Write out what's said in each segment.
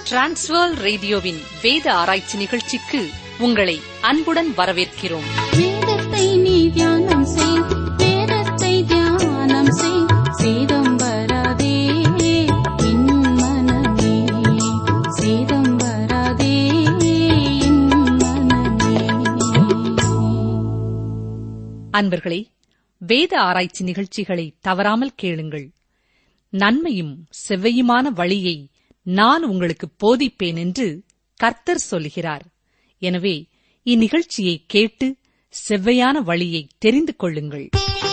Transfer ரேடியோவின் வேத ஆராய்ச்சி நிகழ்ச்சிக்கு உங்களை அன்புடன் வரவேற்கிறோம் வேதத்தை நீ தியானம் செய் வேதத்தை தியானம் செய் சேதம் வராதே என் மனமே சேதம் வராதே என் மனமே அன்பர்களே வேத ஆராய்ச்சி நிகழ்ச்சிகளை தவறாமல் கேளுங்கள் நன்மையும் செவ்வையுமான வழியை நான் உங்களுக்கு போதிப்பேன் என்று கர்த்தர் சொல்கிறார் எனவே இந்நிகழ்ச்சியை கேட்டு செவ்வையான வழியை தெரிந்து கொள்ளுங்கள்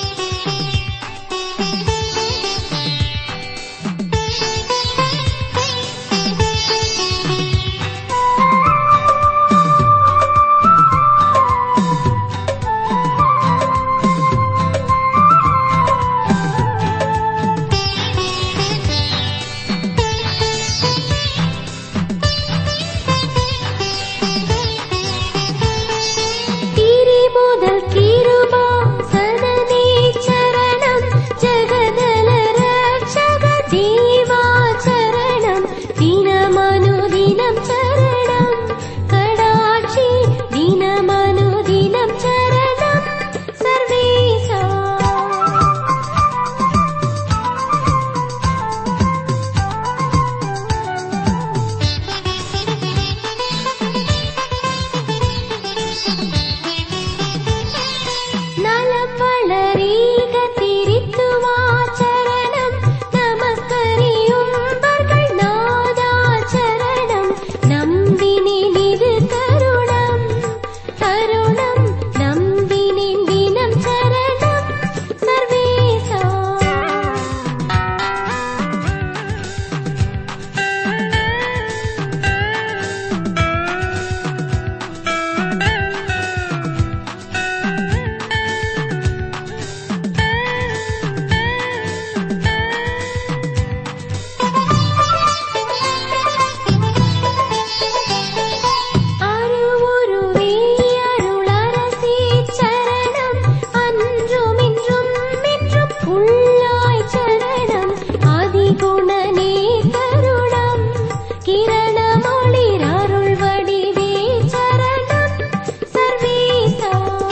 கீரி முதல் கீருபா சதனே சரணம் ஜகதல ரட்சக தேவா சரணம் தினமனுதினம் சரணம் கடாட்சி தினமனுதினம் சரணம் சர்வேசா நலம் வளரீக திரித்துவாச்சரணம் நமஸ்கரியும்பர்கள் நாதாச்சரணம் நம்பினேன் இது தருணம் தருணம் நம்பினேன் தினம் சரணம் சர்வேசா அருவுருவே அருளரசே சரணம் அன்றும் இன்றும் என்றும் உள்ளாய் சரணம் ஆதிகுணனே கருணம் கிரணமொளிர் அருள் வடிவே சரணம் சர்வேசா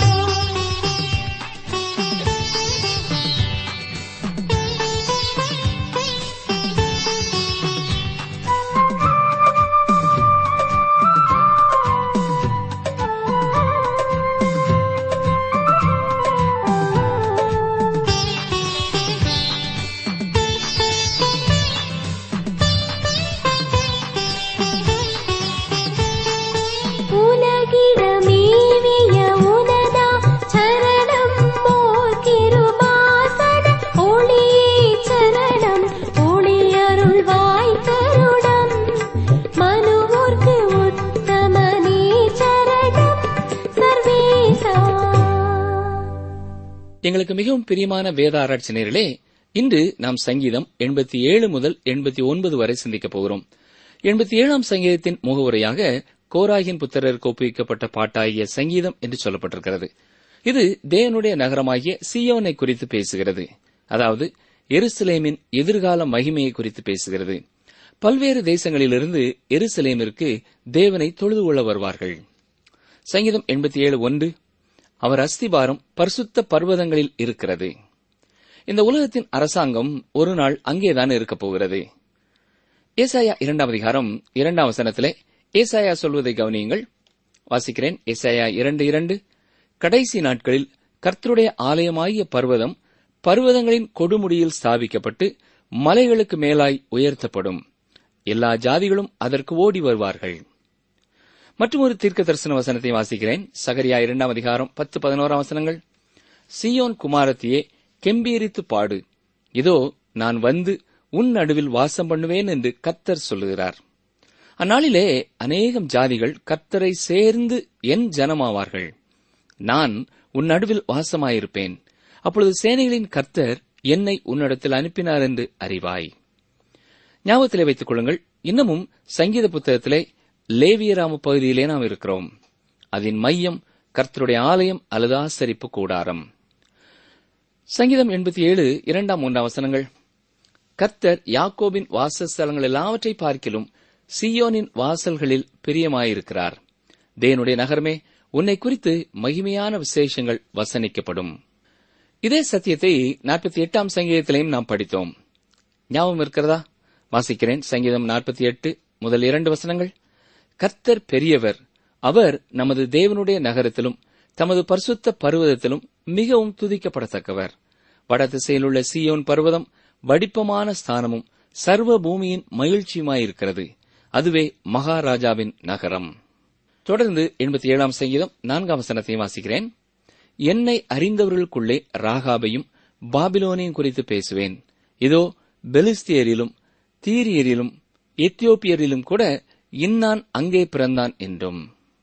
உலகிடமேவிய உனதா சரணம் மோர் கிருபாசன ஒளியே சரணம் ஒளி அருள்வாய் கருணம் மனுவோர்க்கு உத்தமனே சரணம் சர்வேசா எங்களுக்கு மிகவும் பிரியமான வேத ஆராய்ச்சினர்களே இன்று நாம் சங்கீதம் எண்பத்தி ஏழு முதல் எண்பத்தி ஒன்பது வரை சிந்திக்கப் போகிறோம் எண்பத்தி ஏழாம் சங்கீதத்தின் முகவுரையாக கோராகின் புத்திரருக்கு ஒப்புவிக்கப்பட்ட பாட்டாகிய சங்கீதம் என்று சொல்லப்பட்டிருக்கிறது இது தேவனுடைய நகரமாகிய சியோனை குறித்து பேசுகிறது அதாவது எருசலேமின் எதிர்கால மகிமையை குறித்து பேசுகிறது பல்வேறு தேசங்களிலிருந்து எருசலேமிற்கு தேவனை தொழுது கொள்ள வருவார்கள் சங்கீதம் எண்பத்தி ஏழு ஒன்று அவர் அஸ்திபாரம் பரிசுத்த பர்வதங்களில் இருக்கிறது இந்த உலகத்தின் அரசாங்கம் ஒரு நாள் அங்கேதான் இருக்கப் போகிறது ஏசாயா இரண்டாம் அதிகாரம் இரண்டாம் வசனத்திலே ஏசாயா சொல்வதை கவனியுங்கள் வாசிக்கிறேன் ஏசாயா இரண்டு இரண்டு கடைசி நாட்களில் கர்த்தருடைய ஆலயமாகிய பர்வதம் பர்வதங்களின் கொடுமுடியில் ஸ்தாபிக்கப்பட்டு மலைகளுக்கு மேலாய் உயர்த்தப்படும் எல்லா ஜாதிகளும் அதற்கு ஓடி வருவார்கள் மற்றும் ஒரு தீர்க்க தரிசன வசனத்தை வாசிக்கிறேன் சகரியா இரண்டாம் அதிகாரம் பத்து பதினோராம் வசனங்கள் சியோன் குமாரத்தியே கெம்பீரித்து பாடு இதோ நான் வந்து உன் நடுவில் வாசம் பண்ணுவேன் என்று கர்த்தர் சொல்லுகிறார் அந்நாளிலே அநேகம் ஜாதிகள் கர்த்தரை சேர்ந்து என் ஜனமாவார்கள் நான் உன் நடுவில் வாசமாயிருப்பேன் அப்பொழுது சேனைகளின் கர்த்தர் என்னை உன்னிடத்தில் அனுப்பினார் என்று அறிவாய் ஞாபகத்திலே வைத்துக் கொள்ளுங்கள் இன்னமும் சங்கீத புத்தகத்திலே லேவியராம பகுதியிலே நாம் இருக்கிறோம் அதன் மையம் கர்த்தருடைய ஆலயம் அல்லது ஆசரிப்பு கூடாரம் சங்கீதம் எண்பத்தி ஏழு இரண்டாம் மூன்றாம் வசனங்கள் கர்த்தர் யாக்கோபின் வாசஸ்தலங்கள் எல்லாவற்றை பார்க்கிலும் சியோனின் வாசல்களில் பிரியமாயிருக்கிறார் தேவனுடைய நகரமே உன்னை குறித்து மகிமையான விசேஷங்கள் வசனிக்கப்படும் இதே சத்தியத்தை நாற்பத்தி எட்டாம் சங்கீதத்திலையும் நாம் படித்தோம் ஞாபகம் இருக்கிறதா வாசிக்கிறேன் சங்கீதம் நாற்பத்தி எட்டு முதல் இரண்டு வசனங்கள் கர்த்தர் பெரியவர் அவர் நமது தேவனுடைய நகரத்திலும் தமது பரிசுத்த பர்வதத்திலும் மிகவும் துதிக்கப்படத்தக்கவர் வடதிசையிலுள்ள சீயோன் பர்வதம் வடிப்பமான ஸ்தானமும் சர்வ பூமியின் மகிழ்ச்சியுமாயிருக்கிறது அதுவே மகாராஜாவின் நகரம் தொடர்ந்து எண்பத்தி ஏழாம் சங்கீதம் நான்காம் வசனத்தையும் வாசிக்கிறேன் என்னை அறிந்தவர்களுக்குள்ளே ராகாபையும் பாபிலோனையும் குறித்து பேசுவேன் இதோ பெலிஸ்தியரிலும் தீரியரிலும் எத்தியோப்பியரிலும் கூட இன்னான் அங்கே பிறந்தான் என்றும்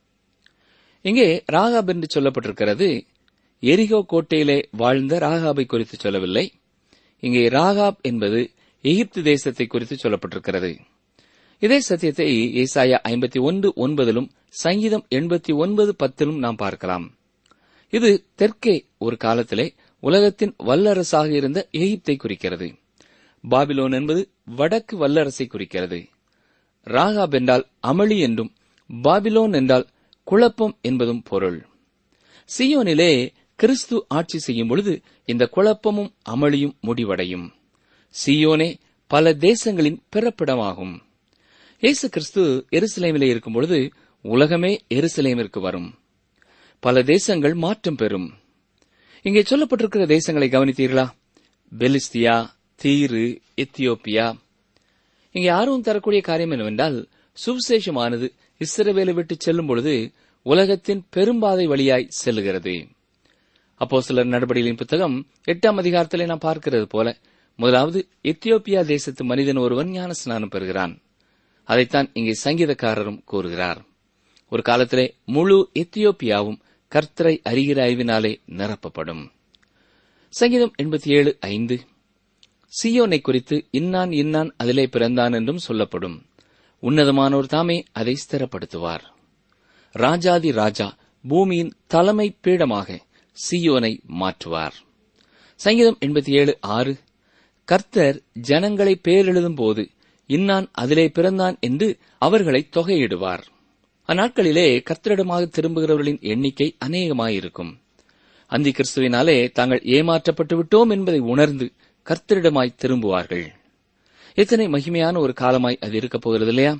இங்கே ராகாப் என்று சொல்லப்பட்டிருக்கிறது எரிகோ கோட்டையிலே வாழ்ந்த ராகாபை குறித்து சொல்லவில்லை இங்கே ராகாப் என்பது எகிப்து தேசத்தை குறித்து சொல்லப்பட்டிருக்கிறது இதே சத்தியத்தை ஏசாயா ஐம்பத்தி ஒன்று ஒன்பதிலும் சங்கீதம் எண்பத்தி ஒன்பது பத்திலும் நாம் பார்க்கலாம் இது தெற்கே ஒரு காலத்திலே உலகத்தின் வல்லரசாக இருந்த எகிப்தை குறிக்கிறது பாபிலோன் என்பது வடக்கு வல்லரசை குறிக்கிறது ராகாப் என்றால் அமளி என்றும் பாபிலோன் என்றால் குழப்பம் என்பதும் பொருள் சியோனிலே கிறிஸ்து ஆட்சி செய்யும் பொழுது இந்த குழப்பமும் அமளியும் முடிவடையும் சியோனே பல தேசங்களின் பிறப்பிடமாகும் இயேசு கிறிஸ்து எருசலேமிலே இருக்கும் பொழுது உலகமே எருசலேமிற்கு வரும் பல தேசங்கள் மாற்றம் பெறும் இங்கே சொல்லப்பட்டிருக்கிற தேசங்களை கவனித்தீர்களா பெலிஸ்தியா தீரு எத்தியோப்பியா இங்கே ஆர்வம் தரக்கூடிய காரியம் என்னவென்றால் சுவிசேஷமானது இஸ்ரவேலை விட்டு செல்லும் பொழுது உலகத்தின் பெரும்பாதை வழியாய் செல்லுகிறது அப்போ சிலர் நடவடிக்கைகளின் புத்தகம் எட்டாம் அதிகாரத்திலே நாம் பார்க்கிறது போல முதலாவது எத்தியோப்பியா தேசத்து மனிதன் ஒருவன் ஞான ஸ்நானம் பெறுகிறான் அதைத்தான் இங்கே சங்கீதக்காரரும் கூறுகிறார் ஒரு காலத்திலே முழு எத்தியோப்பியாவும் கர்த்தரை அறிகிற அறிவினாலே நிரப்பப்படும் சங்கீதம் எண்பத்தி ஏழு ஐந்து சியோனை குறித்து இன்னான் இன்னான் அதிலே பிறந்தான் என்றும் சொல்லப்படும் உன்னதமானோர் தாமே அதை ஸ்திரப்படுத்துவார் ராஜாதி ராஜா பூமியின் தலைமை பீடமாக சியோனை மாற்றுவார் சங்கீதம் எண்பத்தி ஏழு ஆறு கர்த்தர் ஜனங்களை பேரெழுதும் போது இன்னான் அதிலே பிறந்தான் என்று அவர்களை தொகையிடுவார் அந்நாட்களிலே கர்த்தரிடமாக திரும்புகிறவர்களின் எண்ணிக்கை அநேகமாயிருக்கும் அந்தி கிறிஸ்துவினாலே தாங்கள் ஏமாற்றப்பட்டு விட்டோம் என்பதை உணர்ந்து கர்த்தரிடமாய் திரும்புவார்கள் எத்தனை மகிமையான ஒரு காலமாய் அது இருக்கப் போகிறது இல்லையா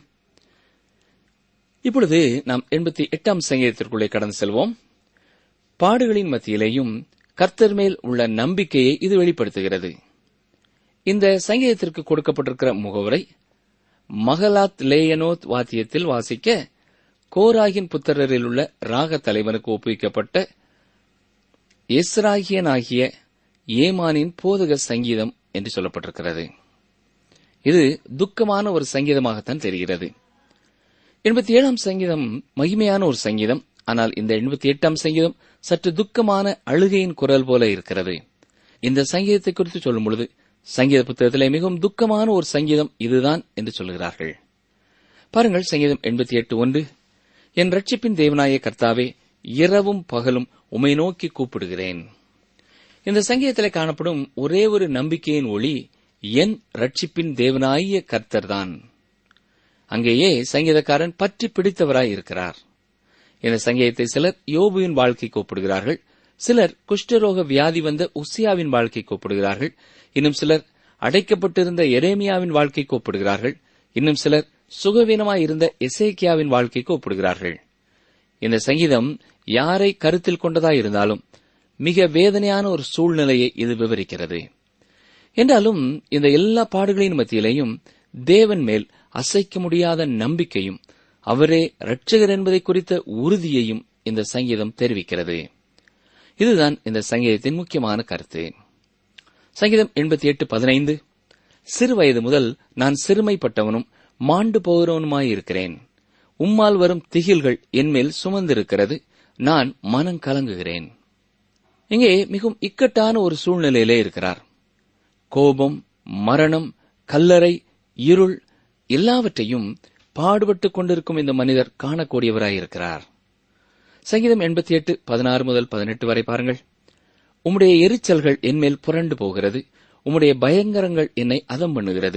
இப்பொழுது நாம் எண்பத்தி எட்டாம் சங்கீதத்திற்குள்ளே கடந்து செல்வோம் பாடுகளின் மத்தியிலேயும் கர்த்தர் மேல் உள்ள நம்பிக்கையை இது வெளிப்படுத்துகிறது இந்த சங்கீதத்திற்கு கொடுக்கப்பட்டிருக்கிற முகவரை மகலாத் லேயனோத் வாத்தியத்தில் வாசிக்க கோராகின் புத்திரரில் உள்ள ராக தலைவனுக்கு ஒப்புவிக்கப்பட்ட எஸ்ராகியனாகிய ஏமானின் போதக சங்கீதம் என்று சொல்லப்பட்டிருக்கிறது இது துக்கமான ஒரு சங்கீதமாகத்தான் தெரிகிறது எண்பத்தி ஏழாம் சங்கீதம் மகிமையான ஒரு சங்கீதம் ஆனால் இந்த எண்பத்தி எட்டாம் சங்கீதம் சற்று துக்கமான அழுகையின் குரல் போல இருக்கிறது இந்த சங்கீதத்தை குறித்து சொல்லும் பொழுது சங்கீத புத்தகத்திலே மிகவும் துக்கமான ஒரு சங்கீதம் இதுதான் என்று சொல்கிறார்கள் பாருங்கள் சங்கீதம் எண்பத்தி எட்டு ஒன்று என் ரட்சிப்பின் தேவனாய கர்த்தாவே இரவும் பகலும் உமை நோக்கி கூப்பிடுகிறேன் இந்த சங்கீதத்திலே காணப்படும் ஒரே ஒரு நம்பிக்கையின் ஒளி என் ரட்சிப்பின் தேவனாய கர்த்தர்தான் அங்கேயே சங்கீதக்காரன் பற்றி பிடித்தவராய் இருக்கிறார் இந்த சங்கீதத்தை சிலர் யோபுவின் வாழ்க்கை கூப்பிடுகிறார்கள் சிலர் குஷ்டரோக வியாதி வந்த உசியாவின் வாழ்க்கை கூப்பிடுகிறார்கள் இன்னும் சிலர் அடைக்கப்பட்டிருந்த எரேமியாவின் வாழ்க்கை கூப்பிடுகிறார்கள் இன்னும் சிலர் சுகவீனமாய் இருந்த எசேக்கியாவின் வாழ்க்கைக்கு ஒப்பிடுகிறார்கள் இந்த சங்கீதம் யாரை கருத்தில் கொண்டதாய் இருந்தாலும் மிக வேதனையான ஒரு சூழ்நிலையை இது விவரிக்கிறது என்றாலும் இந்த எல்லா பாடுகளின் மத்தியிலேயும் தேவன் மேல் அசைக்க முடியாத நம்பிக்கையும் அவரே இரட்சகர் என்பதை குறித்த உறுதியையும் இந்த சங்கீதம் தெரிவிக்கிறது இதுதான் இந்த சங்கீதத்தின் முக்கியமான கருத்து சங்கீதம் எண்பத்தி எட்டு பதினைந்து சிறு வயது முதல் நான் சிறுமைப்பட்டவனும் மாண்டு போகிறவனுமாயிருக்கிறேன் உம்மால் வரும் திகில்கள் என்மேல் சுமந்திருக்கிறது நான் மனம் கலங்குகிறேன் இங்கே மிகவும் இக்கட்டான ஒரு சூழ்நிலையிலே இருக்கிறார் கோபம் மரணம் கல்லறை இருள் எல்லாவற்றையும் பாடுபட்டுக் கொண்டிருக்கும் இந்த மனிதர் காணக்கூடியவராயிருக்கிறார் சங்கீதம் எண்பத்தி எட்டு பதினாறு முதல் பதினெட்டு வரை பாருங்கள் உம்முடைய எரிச்சல்கள் என்மேல் புரண்டு போகிறது உம்முடைய பயங்கரங்கள் என்னை அதம் பண்ணுகிறது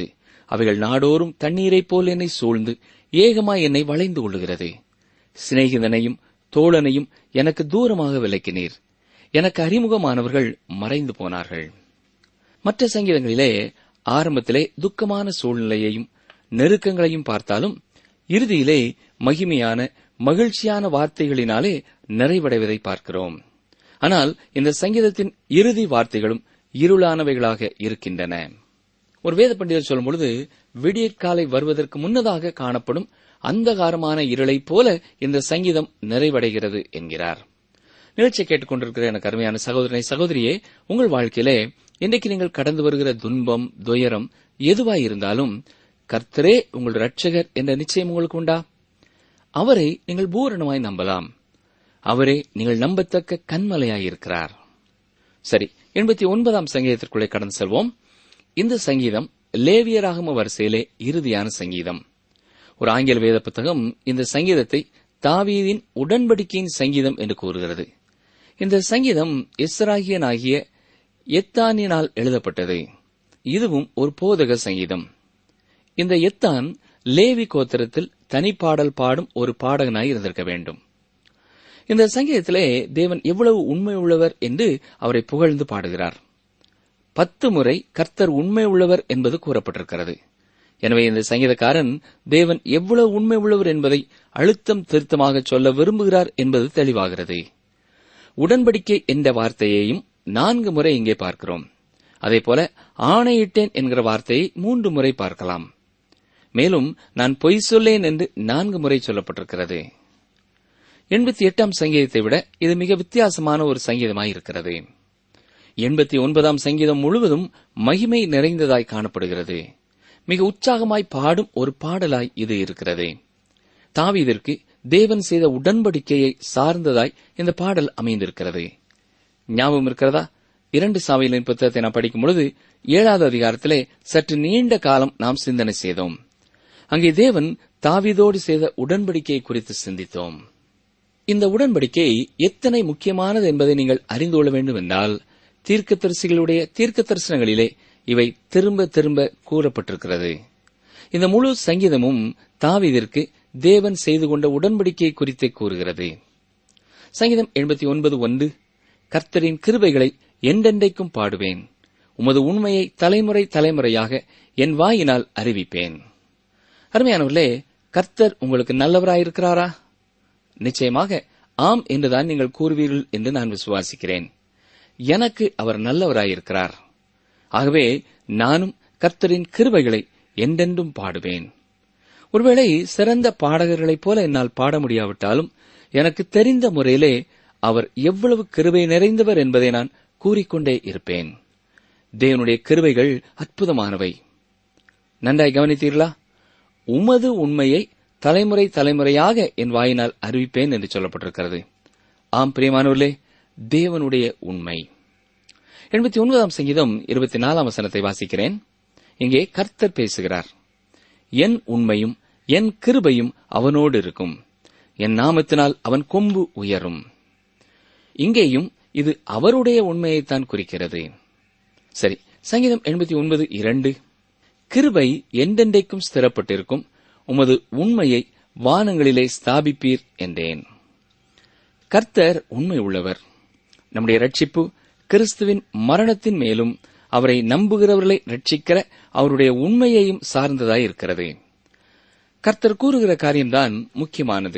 அவைகள் நாடோறும் தண்ணீரைப் போல் என்னை சூழ்ந்து ஏகமாய் என்னை வளைந்து கொள்ளுகிறது சிநேகிதனையும் தோழனையும் எனக்கு தூரமாக விலக்கினீர் எனக்கு அறிமுகமானவர்கள் மறைந்து போனார்கள் மற்ற சங்கீதங்களிலே ஆரம்பத்திலே துக்கமான சூழ்நிலையையும் நெருக்கங்களையும் பார்த்தாலும் இறுதியிலே மகிமையான மகிழ்ச்சியான வார்த்தைகளினாலே நிறைவடைவதை பார்க்கிறோம் ஆனால் இந்த சங்கீதத்தின் இறுதி வார்த்தைகளும் இருளானவைகளாக இருக்கின்றன ஒரு வேத பண்டிதர் சொல்லும் பொழுது விடியற்காலை வருவதற்கு முன்னதாக காணப்படும் அந்தகாரமான இருளைப் போல இந்த சங்கீதம் நிறைவடைகிறது என்கிறார் நிகழ்ச்சியை கேட்டுக்கொண்டிருக்கிற எனக்கு அருமையான சகோதரனை சகோதரியே உங்கள் வாழ்க்கையிலே இன்றைக்கு நீங்கள் கடந்து வருகிற துன்பம் துயரம் எதுவாய் இருந்தாலும் கர்த்தரே உங்கள் ரட்சகர் என்ற நிச்சயம் உங்களுக்கு உண்டா அவரை நீங்கள் பூரணமாய் நம்பலாம் அவரே நீங்கள் நம்பத்தக்க கண்மலையாயிருக்கிறார் சரி எண்பத்தி ஒன்பதாம் சங்கீதத்திற்குள்ளே கடந்து செல்வோம் இந்த சங்கீதம் லேவியராகம வரிசையிலே இறுதியான சங்கீதம் ஒரு ஆங்கில வேத புத்தகம் இந்த சங்கீதத்தை தாவீதின் உடன்படிக்கையின் சங்கீதம் என்று கூறுகிறது இந்த சங்கீதம் இஸ்ராகியனாகிய எத்தானினால் எழுதப்பட்டது இதுவும் ஒரு போதக சங்கீதம் இந்த எத்தான் லேவி கோத்திரத்தில் தனிப்பாடல் பாடும் ஒரு பாடகனாய் இருந்திருக்க வேண்டும் இந்த சங்கீதத்திலே தேவன் எவ்வளவு உண்மை உள்ளவர் என்று அவரை புகழ்ந்து பாடுகிறார் பத்து முறை கர்த்தர் உண்மை உள்ளவர் என்பது கூறப்பட்டிருக்கிறது எனவே இந்த சங்கீதக்காரன் தேவன் எவ்வளவு உண்மை உள்ளவர் என்பதை அழுத்தம் திருத்தமாக சொல்ல விரும்புகிறார் என்பது தெளிவாகிறது உடன்படிக்கை என்ற வார்த்தையையும் நான்கு முறை இங்கே பார்க்கிறோம் அதேபோல ஆணையிட்டேன் என்கிற வார்த்தையை மூன்று முறை பார்க்கலாம் மேலும் நான் பொய் சொல்லேன் என்று நான்கு முறை சொல்லப்பட்டிருக்கிறது எண்பத்தி எட்டாம் சங்கீதத்தை விட இது மிக வித்தியாசமான ஒரு சங்கீதமாய் இருக்கிறது எண்பத்தி ஒன்பதாம் சங்கீதம் முழுவதும் மகிமை நிறைந்ததாய் காணப்படுகிறது மிக உற்சாகமாய் பாடும் ஒரு பாடலாய் இது இருக்கிறது தாவீதிற்கு தேவன் செய்த உடன்படிக்கையை சார்ந்ததாய் இந்த பாடல் அமைந்திருக்கிறது ஞாபகம் இருக்கிறதா இரண்டு சாவைகளின் புத்தகத்தை நாம் படிக்கும் பொழுது ஏழாவது அதிகாரத்திலே சற்று நீண்ட காலம் நாம் சிந்தனை செய்தோம் அங்கே தேவன் தாவீதோடு செய்த உடன்படிக்கையை குறித்து சிந்தித்தோம் இந்த உடன்படிக்கை எத்தனை முக்கியமானது என்பதை நீங்கள் அறிந்து கொள்ள வேண்டும் என்றால் தீர்க்கதரிசிகளுடைய தீர்க்க தரிசனங்களிலே இவை திரும்ப திரும்ப கூறப்பட்டிருக்கிறது இந்த முழு சங்கீதமும் தாவீதிற்கு தேவன் செய்து கொண்ட உடன்படிக்கை குறித்தே கூறுகிறது சங்கீதம் எண்பத்தி ஒன்பது ஒன்று கர்த்தரின் கிருபைகளை என்றென்றைக்கும் பாடுவேன் உமது உண்மையை தலைமுறை தலைமுறையாக என் வாயினால் அறிவிப்பேன் அருமையானவர்களே கர்த்தர் உங்களுக்கு நல்லவராயிருக்கிறாரா நிச்சயமாக ஆம் என்றுதான் நீங்கள் கூறுவீர்கள் என்று நான் விசுவாசிக்கிறேன் எனக்கு அவர் நல்லவராயிருக்கிறார் ஆகவே நானும் கர்த்தரின் கிருபைகளை என்றென்றும் பாடுவேன் ஒருவேளை சிறந்த பாடகர்களைப் போல என்னால் பாட முடியாவிட்டாலும் எனக்கு தெரிந்த முறையிலே அவர் எவ்வளவு கிருபை நிறைந்தவர் என்பதை நான் கூறிக்கொண்டே இருப்பேன் தேவனுடைய கிருபைகள் அற்புதமானவை நன்றாய் கவனித்தீர்களா உமது உண்மையை தலைமுறை தலைமுறையாக என் வாயினால் அறிவிப்பேன் என்று சொல்லப்பட்டிருக்கிறது ஆம் பிரியமானவர்களே தேவனுடைய உண்மை எண்பத்தி ஒன்பதாம் சங்கீதம் இருபத்தி நாலாம் வசனத்தை வாசிக்கிறேன் இங்கே கர்த்தர் பேசுகிறார் என் உண்மையும் என் கிருபையும் அவனோடு இருக்கும் என் நாமத்தினால் அவன் கொம்பு உயரும் இங்கேயும் இது அவருடைய உண்மையைத்தான் குறிக்கிறது சரி சங்கீதம் எண்பத்தி ஒன்பது இரண்டு கிருபை எந்தெண்டைக்கும் ஸ்திரப்பட்டிருக்கும் உமது உண்மையை வானங்களிலே ஸ்தாபிப்பீர் என்றேன் கர்த்தர் உண்மை உள்ளவர் நம்முடைய ரட்சிப்பு கிறிஸ்துவின் மரணத்தின் மேலும் அவரை நம்புகிறவர்களை ரட்சிக்கிற அவருடைய உண்மையையும் சார்ந்ததாய் இருக்கிறது கர்த்தர் கூறுகிற காரியம்தான் முக்கியமானது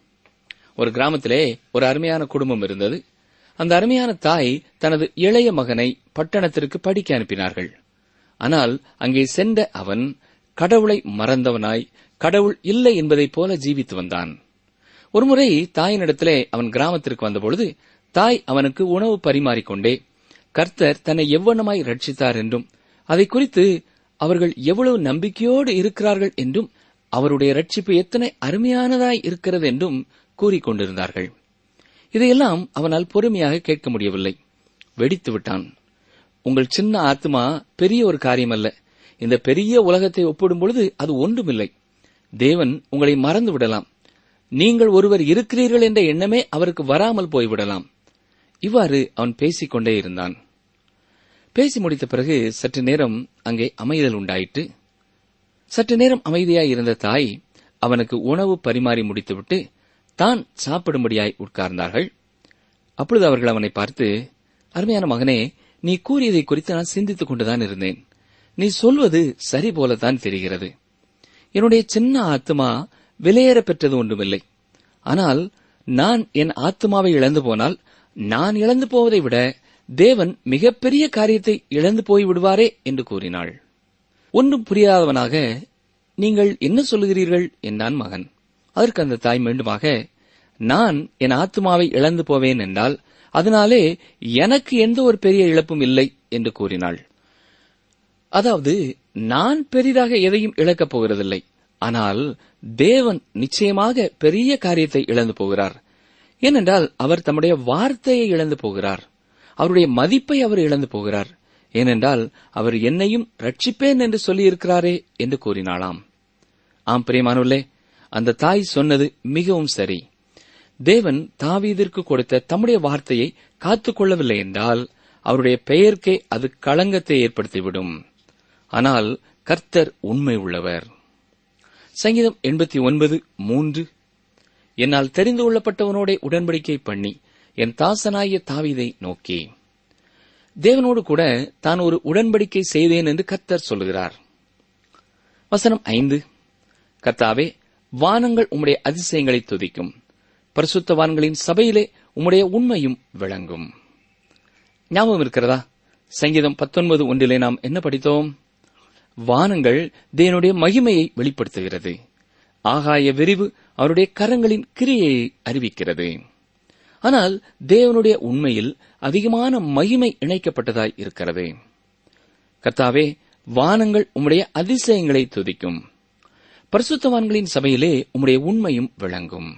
ஒரு கிராமத்திலே ஒரு அருமையான குடும்பம் இருந்தது அந்த அருமையான தாய் தனது இளைய மகனை பட்டணத்திற்கு படிக்க அனுப்பினார்கள் ஆனால் அங்கே சென்ற அவன் கடவுளை மறந்தவனாய் கடவுள் இல்லை என்பதைப் போல ஜீவித்து வந்தான் ஒருமுறை தாயினிடத்திலே அவன் கிராமத்திற்கு வந்தபொழுது தாய் அவனுக்கு உணவு பரிமாறிக்கொண்டே கர்த்தர் தன்னை எவ்வளமாய் ரட்சித்தார் என்றும் அதை குறித்து அவர்கள் எவ்வளவு நம்பிக்கையோடு இருக்கிறார்கள் என்றும் அவருடைய ரட்சிப்பு எத்தனை அருமையானதாய் இருக்கிறது என்றும் கூறிக்கொண்டிருந்தார்கள் இதையெல்லாம் அவனால் பொறுமையாக கேட்க முடியவில்லை வெடித்து விட்டான் உங்கள் சின்ன ஆத்மா பெரிய ஒரு காரியம் அல்ல இந்த பெரிய உலகத்தை ஒப்பிடும் பொழுது அது ஒன்றுமில்லை தேவன் உங்களை மறந்து விடலாம் நீங்கள் ஒருவர் இருக்கிறீர்கள் என்ற எண்ணமே அவருக்கு வராமல் போய்விடலாம் இவ்வாறு அவன் பேசிக்கொண்டே இருந்தான் பேசி முடித்த பிறகு சற்று நேரம் அங்கே அமைதல் உண்டாயிற்று சற்று நேரம் அமைதியாய் இருந்த தாய் அவனுக்கு உணவு பரிமாறி முடித்துவிட்டு தான் சாப்பிடும்படியாய் உட்கார்ந்தார்கள் அப்பொழுது அவர்கள் அவனை பார்த்து அருமையான மகனே நீ கூறியதை குறித்து நான் சிந்தித்துக் கொண்டுதான் இருந்தேன் நீ சொல்வது சரி போலத்தான் தெரிகிறது என்னுடைய சின்ன ஆத்மா விலையேற பெற்றது ஒன்றுமில்லை ஆனால் நான் என் ஆத்மாவை இழந்து போனால் நான் இழந்து போவதை விட தேவன் மிகப்பெரிய காரியத்தை இழந்து போய் விடுவாரே என்று கூறினாள் ஒன்றும் புரியாதவனாக நீங்கள் என்ன சொல்லுகிறீர்கள் என்றான் மகன் அதற்கு அந்த தாய் மீண்டுமாக நான் என் ஆத்மாவை இழந்து போவேன் என்றால் அதனாலே எனக்கு எந்த ஒரு பெரிய இழப்பும் இல்லை என்று கூறினாள் அதாவது நான் பெரிதாக எதையும் இழக்கப் போகிறதில்லை ஆனால் தேவன் நிச்சயமாக பெரிய காரியத்தை இழந்து போகிறார் ஏனென்றால் அவர் தம்முடைய வார்த்தையை இழந்து போகிறார் அவருடைய மதிப்பை அவர் இழந்து போகிறார் ஏனென்றால் அவர் என்னையும் ரட்சிப்பேன் என்று சொல்லியிருக்கிறாரே என்று கூறினாளாம் ஆம் பிரியமானவர்களே அந்த தாய் சொன்னது மிகவும் சரி தேவன் தாவீதிற்கு கொடுத்த தம்முடைய வார்த்தையை காத்துக் கொள்ளவில்லை என்றால் அவருடைய பெயர்க்கே அது களங்கத்தை ஏற்படுத்திவிடும் ஆனால் கர்த்தர் உண்மை உள்ளவர் சங்கீதம் எண்பத்தி ஒன்பது மூன்று என்னால் தெரிந்து கொள்ளப்பட்டவனோட உடன்படிக்கை பண்ணி என் தாசனாகிய தாவீதை நோக்கி தேவனோடு கூட தான் ஒரு உடன்படிக்கை செய்தேன் என்று கர்த்தர் சொல்லுகிறார் வசனம் ஐந்து கர்த்தாவே வானங்கள் உம்முடைய அதிசயங்களை துதிக்கும் பரிசுத்தவான்களின் சபையிலே உம்முடைய உண்மையும் விளங்கும் ஞாபகம் இருக்கிறதா சங்கீதம் பத்தொன்பது ஒன்றிலே நாம் என்ன படித்தோம் வானங்கள் தேவனுடைய மகிமையை வெளிப்படுத்துகிறது ஆகாய விரிவு அவருடைய கரங்களின் கிரியையை அறிவிக்கிறது ஆனால் தேவனுடைய உண்மையில் அதிகமான மகிமை இணைக்கப்பட்டதாய் இருக்கிறது கர்த்தாவே வானங்கள் உம்முடைய அதிசயங்களை துதிக்கும் பரிசுத்தவான்களின் சபையிலே உம்முடைய உண்மையும் விளங்கும்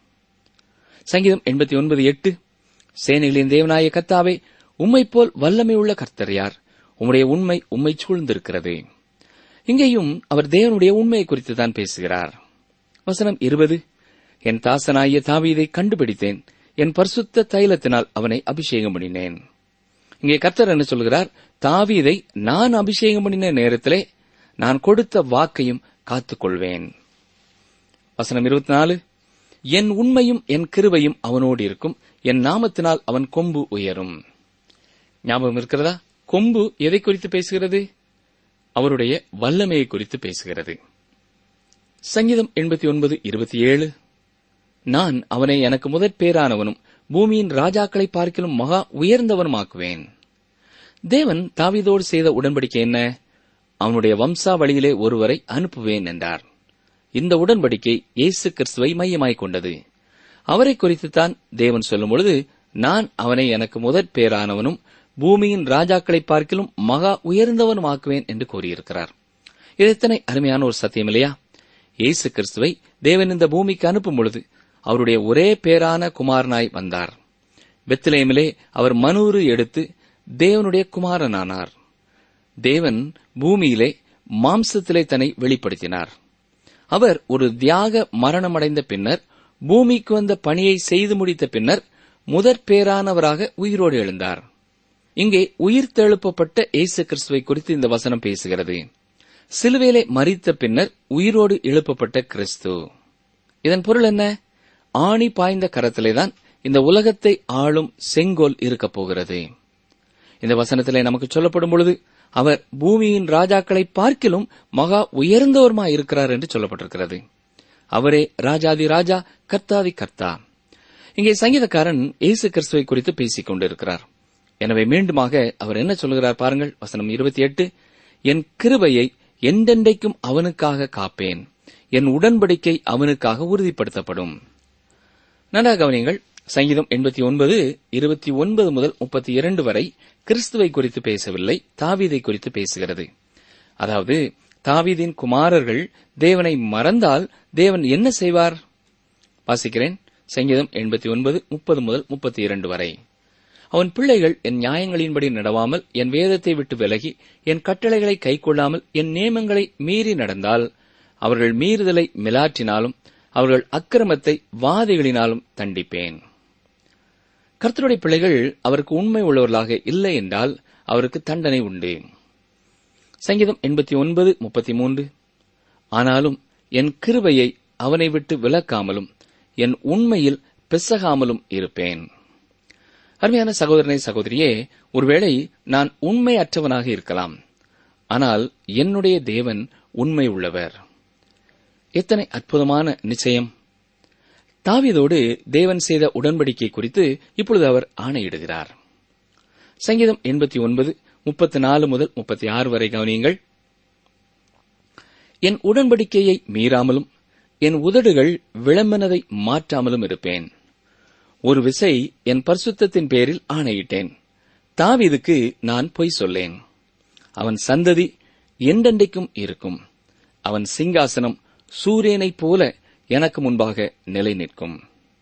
சங்கீதம் எண்பத்தி ஒன்பது எட்டு சேனைகளின் தேவனாய கர்த்தாவே உம்மை போல் வல்லமை உள்ள கர்த்தர் யார் உம்முடைய உண்மை உம்மை சூழ்ந்திருக்கிறது இங்கேயும் அவர் தேவனுடைய உண்மையை குறித்து தான் பேசுகிறார் வசனம் இருபது என் தாசனாகிய தாவீதை கண்டுபிடித்தேன் என் பரிசுத்த தைலத்தினால் அவனை அபிஷேகம் பண்ணினேன் இங்கே கர்த்தர் என்ன சொல்கிறார் தாவீதை நான் அபிஷேகம் பண்ணின நேரத்திலே நான் கொடுத்த வாக்கையும் காத்துக்கொள்வேன் வசனம் இருபத்தி நாலு என் உண்மையும் என் கிருபையும் அவனோடு இருக்கும் என் நாமத்தினால் அவன் கொம்பு உயரும் ஞாபகம் இருக்கிறதா கொம்பு எதை குறித்து பேசுகிறது அவருடைய வல்லமையை குறித்து பேசுகிறது சங்கீதம் எண்பத்தி ஒன்பது இருபத்தி ஏழு நான் அவனை எனக்கு முதற் பேரானவனும் பூமியின் ராஜாக்களை பார்க்கிலும் மகா உயர்ந்தவனுமாக்குவேன் தேவன் தாவீதோடு செய்த உடன்படிக்கை என்ன அவனுடைய வம்சாவளியிலே ஒருவரை அனுப்புவேன் என்றார் இந்த உடன்படிக்கை இயேசு கிறிஸ்துவை மையமாய்க் கொண்டது அவரை குறித்துத்தான் தேவன் சொல்லும் பொழுது நான் அவனை எனக்கு முதற் பேரானவனும் பூமியின் ராஜாக்களை பார்க்கிலும் மகா உயர்ந்தவனும் ஆக்குவேன் என்று கூறியிருக்கிறார் இது எத்தனை அருமையான ஒரு சத்தியம் இல்லையா இயேசு கிறிஸ்துவை தேவன் இந்த பூமிக்கு அனுப்பும் பொழுது அவருடைய ஒரே பேரான குமாரனாய் வந்தார் பெத்லேமிலே அவர் மனூறு எடுத்து தேவனுடைய குமாரனானார் தேவன் பூமியிலே மாம்சத்திலே தன்னை வெளிப்படுத்தினார் அவர் ஒரு தியாக மரணமடைந்த பின்னர் பூமிக்கு வந்த பணியை செய்து முடித்த பின்னர் முதற் பேரானவராக உயிரோடு எழுந்தார் இங்கே உயிர் தெழுப்பப்பட்ட இயேசு கிறிஸ்துவை குறித்து இந்த வசனம் பேசுகிறது சிலுவேலை மறித்த பின்னர் உயிரோடு எழுப்பப்பட்ட கிறிஸ்து இதன் பொருள் என்ன ஆணி பாய்ந்த கரத்திலேதான் இந்த உலகத்தை ஆளும் செங்கோல் இருக்கப் போகிறது இந்த வசனத்திலே நமக்கு சொல்லப்படும் பொழுது அவர் பூமியின் ராஜாக்களை பார்க்கிலும் மகா உயர்ந்தவருமாய் இருக்கிறார் என்று சொல்லப்பட்டிருக்கிறது அவரே ராஜாதி ராஜா கர்த்தாதி கர்த்தா இங்கே சங்கீதக்காரன் இயேசு கிறிஸ்துவை குறித்து பேசிக் கொண்டிருக்கிறார் எனவே மீண்டுமாக அவர் என்ன சொல்கிறார் பாருங்கள் வசனம் இருபத்தி எட்டு என் கிருபையை எந்தெண்டைக்கும் அவனுக்காக காப்பேன் என் உடன்படிக்கை அவனுக்காக உறுதிப்படுத்தப்படும் நன்றாக கவனியங்கள் சங்கீதம் எண்பத்தி ஒன்பது இருபத்தி ஒன்பது முதல் முப்பத்தி இரண்டு வரை கிறிஸ்துவை குறித்து பேசவில்லை தாவீதை குறித்து பேசுகிறது அதாவது தாவீதின் குமாரர்கள் தேவனை மறந்தால் தேவன் என்ன செய்வார் வாசிக்கிறேன் சங்கீதம் எண்பத்தி ஒன்பது முப்பது முதல் முப்பத்தி இரண்டு வரை அவன் பிள்ளைகள் என் நியாயங்களின்படி நடவாமல் என் வேதத்தை விட்டு விலகி என் கட்டளைகளை கைக்கொள்ளாமல் என் நியமங்களை மீறி நடந்தால் அவர்கள் மீறுதலை மிலாற்றினாலும் அவர்கள் அக்கிரமத்தை வாதிகளினாலும் தண்டிப்பேன் கர்த்தருடைய பிள்ளைகள் அவருக்கு உண்மை உள்ளவர்களாக இல்லை என்றால் அவருக்கு தண்டனை உண்டு சங்கீதம் எண்பத்தி ஒன்பது முப்பத்தி மூன்று ஆனாலும் என் கிருபையை அவனை விட்டு விலக்காமலும் என் உண்மையில் பிசகாமலும் இருப்பேன் அருமையான சகோதரனை சகோதரியே ஒருவேளை நான் உண்மையற்றவனாக இருக்கலாம் ஆனால் என்னுடைய தேவன் உண்மை உள்ளவர் எத்தனை அற்புதமான நிச்சயம் தாவீதோடு தேவன் செய்த உடன்படிக்கை குறித்து இப்பொழுது அவர் ஆணையிடுகிறார் சங்கீதம் எண்பத்தி ஒன்பது முப்பத்தி நாலு முதல் முப்பத்தி ஆறு வரை கவனியுங்கள் என் உடன்படிக்கையை மீறாமலும் என் உதடுகள் விளம்பினதை மாற்றாமலும் இருப்பேன் ஒரு விசை என் பரிசுத்தத்தின் பேரில் ஆணையிட்டேன் தாவீதுக்கு நான் பொய் சொல்லேன் அவன் சந்ததி என்றென்றைக்கும் இருக்கும் அவன் சிங்காசனம் சூரியனைப் போல எனக்கு முன்பாக நிலை நிற்கும்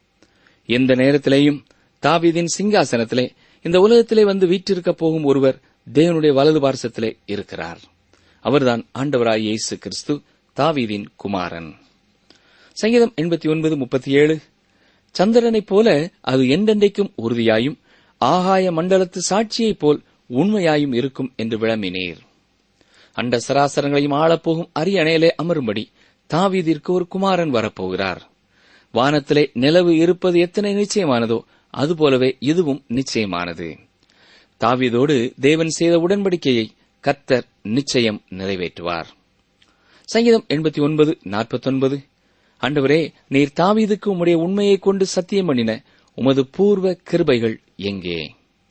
எந்த நேரத்திலேயும் தாவீதின் சிங்காசனத்திலே இந்த உலகத்திலே வந்து வீற்றிருக்கப் போகும் ஒருவர் தேவனுடைய வலது பார்சத்திலே இருக்கிறார் அவர்தான் ஆண்டவராய் இயேசு கிறிஸ்து தாவீதின் குமாரன் சங்கீதம் எண்பத்தி ஒன்பது முப்பத்தி ஏழு சந்திரனைப் போல அது என்றென்றைக்கும் உறுதியாயும் ஆகாய மண்டலத்து சாட்சியைப் போல் உண்மையாயும் இருக்கும் என்று விளம்பினீர் அண்ட சராசரங்களையும் ஆளப்போகும் அரியணையிலே அமரும்படி தாவீதிற்கு ஒரு குமாரன் வரப்போகிறார் வானத்திலே நிலவு இருப்பது எத்தனை நிச்சயமானதோ அதுபோலவே இதுவும் நிச்சயமானது தாவீதோடு தேவன் செய்த உடன்படிக்கையை கர்த்தர் நிச்சயம் நிறைவேற்றுவார் சங்கீதம் எண்பத்தி ஒன்பது நாற்பத்தொன்பது ஆண்டவரே நீர் தாவீதுக்கு உம்முடைய உண்மையைக் கொண்டு சத்தியம் பண்ணின உமது பூர்வ கிருபைகள் எங்கே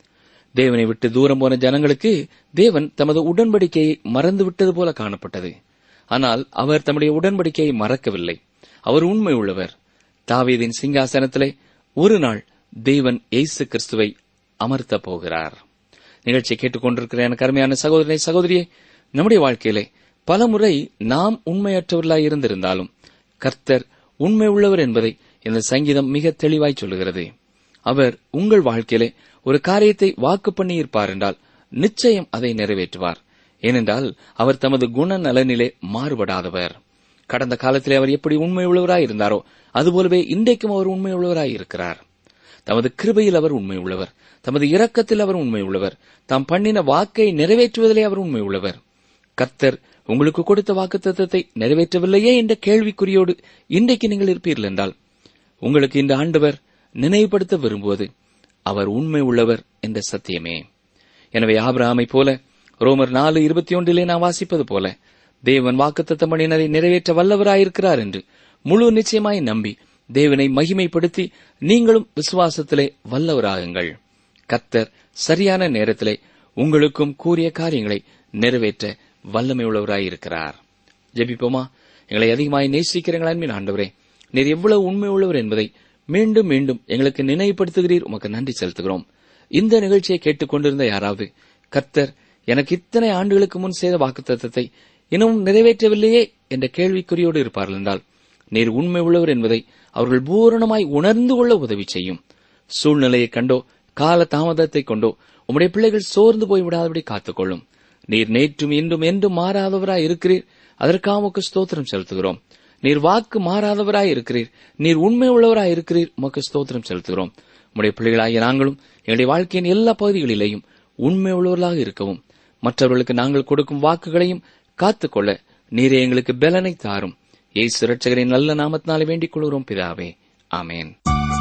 தேவனை விட்டு தூரம் போன ஜனங்களுக்கு தேவன் தமது உடன்படிக்கையை மறந்து விட்டது போல காணப்பட்டது ஆனால் அவர் தம்முடைய உடன்படிக்கையை மறக்கவில்லை அவர் உண்மை உள்ளவர் தாவீதின் சிங்காசனத்திலே ஒரு நாள் தேவன் இயேசு கிறிஸ்துவை அமர்த்தப் போகிறார் நிகழ்ச்சியை கேட்டுக்கொண்டிருக்கிற எனக்கு அருமையான சகோதரனை சகோதரியே நம்முடைய வாழ்க்கையிலே பலமுறை நாம் உண்மையற்றவர்களாய் இருந்திருந்தாலும் கர்த்தர் உண்மை உள்ளவர் என்பதை இந்த சங்கீதம் மிக தெளிவாய் சொல்லுகிறது அவர் உங்கள் வாழ்க்கையிலே ஒரு காரியத்தை வாக்கு பண்ணியிருப்பார் என்றால் நிச்சயம் அதை நிறைவேற்றுவார் ஏனென்றால் அவர் தமது குண நலனிலே மாறுபடாதவர் கடந்த காலத்திலே அவர் எப்படி உண்மை உள்ளவராய் இருந்தாரோ அதுபோலவே இன்றைக்கும் அவர் உண்மை உள்ளவராய் இருக்கிறார் தமது கிருபையில் அவர் உண்மை உள்ளவர் தமது இரக்கத்தில் அவர் உண்மை உள்ளவர் தாம் பண்ணின வாக்கை நிறைவேற்றுவதிலே அவர் உண்மை உள்ளவர் கர்த்தர் உங்களுக்கு கொடுத்த வாக்கு தத்துவத்தை நிறைவேற்றவில்லையே என்ற கேள்விக்குறியோடு இன்றைக்கு நீங்கள் இருப்பீர்கள் என்றால் உங்களுக்கு இந்த ஆண்டவர் நினைவுபடுத்த விரும்புவது அவர் உண்மை உள்ளவர் என்ற சத்தியமே எனவே ஆபிரகாமை போல ரோமர் நாலு இருபத்தி ஒன்றிலே நான் வாசிப்பது போல தேவன் வாக்குத்தத்தம் பண்ணினதை நிறைவேற்ற வல்லவராயிருக்கிறார் என்று முழு நிச்சயமாய் நம்பி தேவனை மகிமைப்படுத்தி நீங்களும் விசுவாசத்திலே வல்லவராகுங்கள் கர்த்தர் சரியான நேரத்திலே உங்களுக்கும் கூறிய காரியங்களை நிறைவேற்ற வல்லமை உள்ளவராயிருக்கிறார் ஜெபிப்போமா எங்களை அதிகமாய் நேசிக்கிறீங்கள் அன்பின் ஆண்டவரே நீர் எவ்வளவு உண்மை உள்ளவர் என்பதை மீண்டும் மீண்டும் எங்களுக்கு நினைவுபடுத்துகிறீர் உமக்கு நன்றி செலுத்துகிறோம் இந்த நிகழ்ச்சியை கேட்டுக்கொண்டிருந்த யாராவது கர்த்தர் எனக்கு இத்தனை ஆண்டுகளுக்கு முன் செய்த வாக்குத்தத்தத்தை இன்னமும் நிறைவேற்றவில்லையே என்ற கேள்விக்குறியோடு இருப்பார்கள் என்றால் நீர் உண்மை உள்ளவர் என்பதை அவர்கள் பூரணமாய் உணர்ந்து கொள்ள உதவி செய்யும் சூழ்நிலையை கண்டோ கால தாமதத்தை கொண்டோ உம்முடைய பிள்ளைகள் சோர்ந்து போய் விடாதபடி காத்துக்கொள்ளும் நீர் நேற்றும் இன்றும் என்றும் மாறாதவராய் இருக்கிறீர் அதற்காக உமக்கு ஸ்தோத்திரம் செலுத்துகிறோம் நீர் வாக்கு மாறாதவராய் இருக்கிறீர் நீர் உண்மை உள்ளவராய் இருக்கிறீர் உமக்கு ஸ்தோத்திரம் செலுத்துகிறோம் உம்முடைய பிள்ளைகளாகிய நாங்களும் எங்களுடைய வாழ்க்கையின் எல்லா பகுதிகளிலேயும் உண்மை உள்ளவர்களாக இருக்கவும் மற்றவர்களுக்கு நாங்கள் கொடுக்கும் வாக்குகளையும் காத்துக்கொள்ள நீரே எங்களுக்கு பலனை தாரும் ஏசு ரட்சகரின் நல்ல நாமத்தினாலே வேண்டிக் கொள்கிறோம் பிதாவே ஆமேன்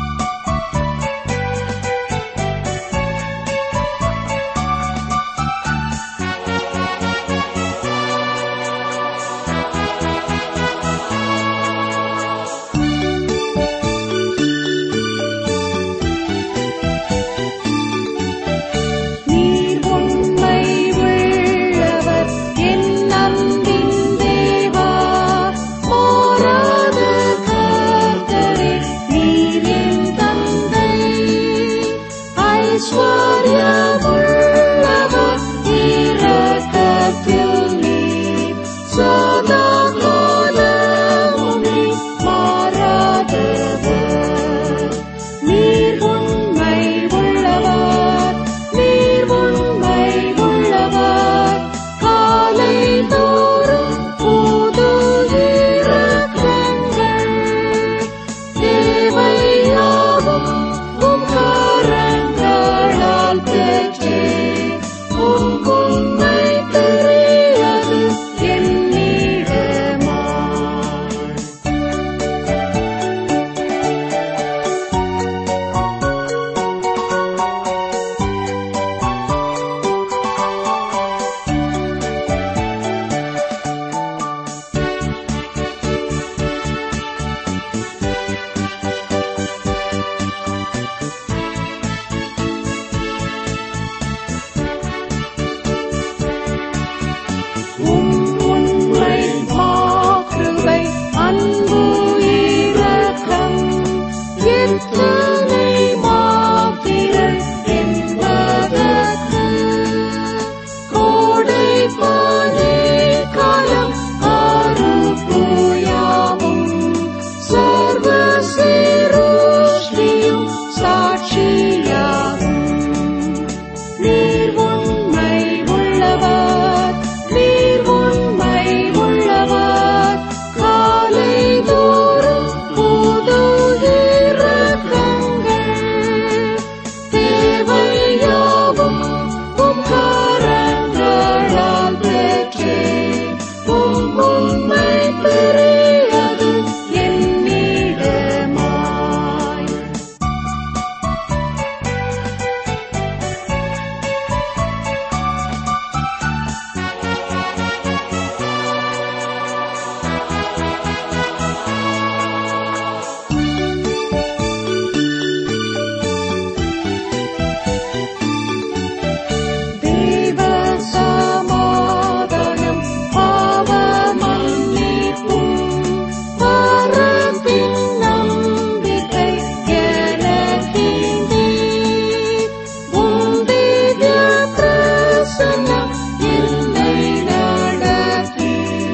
நீர் உண்மை உள்ளவர் என் அன்பின் தேவா போராத கர்த்தரே நீர் உம்மை பெரியது என்னிடமாய் தேவ சமாதானம் பாவ மன்னிப்பும் மரபின் நம்பிக்கை எனக்கின்றீர். உம் திவ்ய பிரசன்னம் என்னை நடத்தி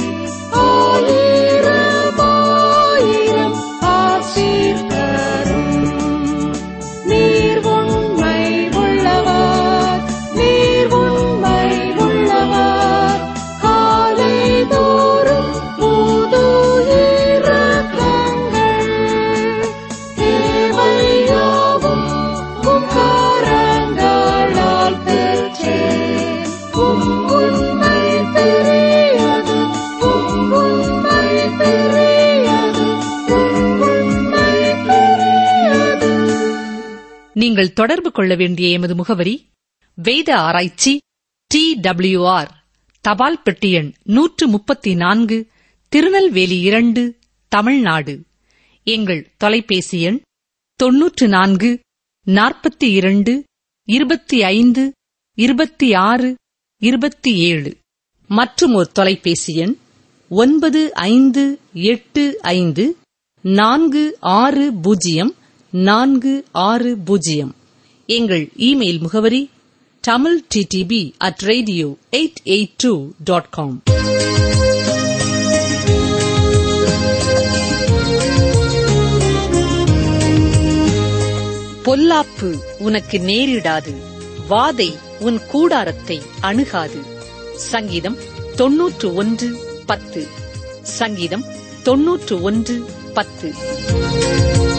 ஆயிரம் ஆயிரம் ஆசீர் தரும் நீர் உண்மை உள்ளவர் நீர் உண்மை உள்ளவர் காலை தோறும் புது இரக்கங்கள் தேவையாவும் உம் கரங்களால் பெற்றேன் உம் உண்மை பெரியது உம் உண்மை பெரியது உம் உண்மை பெரியது நீங்கள் தொடர்பு கொள்ள வேண்டிய எமது முகவரி வேத ஆராய்ச்சி டி ஆர் தபால் பெட்டி எண் நூற்று முப்பத்தி நான்கு திருநெல்வேலி இரண்டு தமிழ்நாடு எங்கள் தொலைபேசி எண் தொன்னூற்று நான்கு நாற்பத்தி இரண்டு இருபத்தி ஐந்து இருபத்தி ஆறு இருபத்தி ஏழு மற்றும் ஒரு தொலைபேசி எண் ஒன்பது ஐந்து எட்டு ஐந்து நான்கு ஆறு பூஜ்ஜியம் நான்கு ஆறு பூஜ்ஜியம் எங்கள் இமெயில் முகவரி Tamil DDP at radio eight eight two dot com பொல்லாப்பு உனக்கு நேரிடாது வாதை உன் கூடாரத்தை அணுகாது சங்கீதம் தொன்னூற்று ஒன்று பத்து சங்கீதம் தொன்னூற்று ஒன்று பத்து